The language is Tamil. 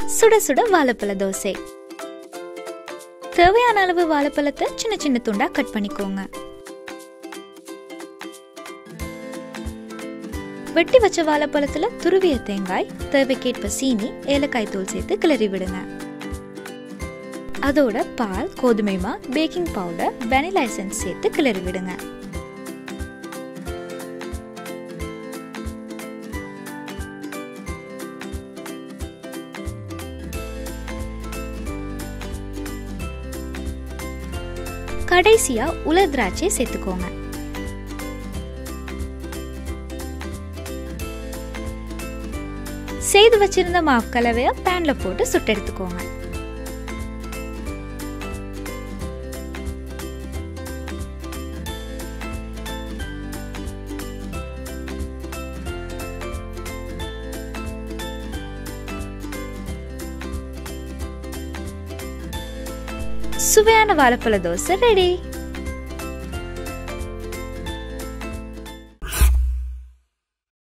சுட சுட வாழைப்பழ தோசை தேவையான அளவு வாழைப்பழத்தை சின்ன சின்ன துண்டா கட் பண்ணிக்கோங்க வெட்டி வச்ச வாழைப்பழத்துல துருவிய தேங்காய் தேவைக்கேற்ப சீனி ஏலக்காய் தூள் சேர்த்து கிளறி விடுங்க அதோட பால் கோதுமை மா பேக்கிங் பவுடர் வெனிலா எசன்ஸ் சேர்த்து கிளறி விடுங்க கடைசியா உலர் திராட்சை சேர்த்துக்கோங்க செய்து வச்சிருந்த மாவு கலவையை பேன்ல போட்டு சுட்டெடுத்துக்கோங்க சுவையான வாழைப்பழ தோசை ரெடி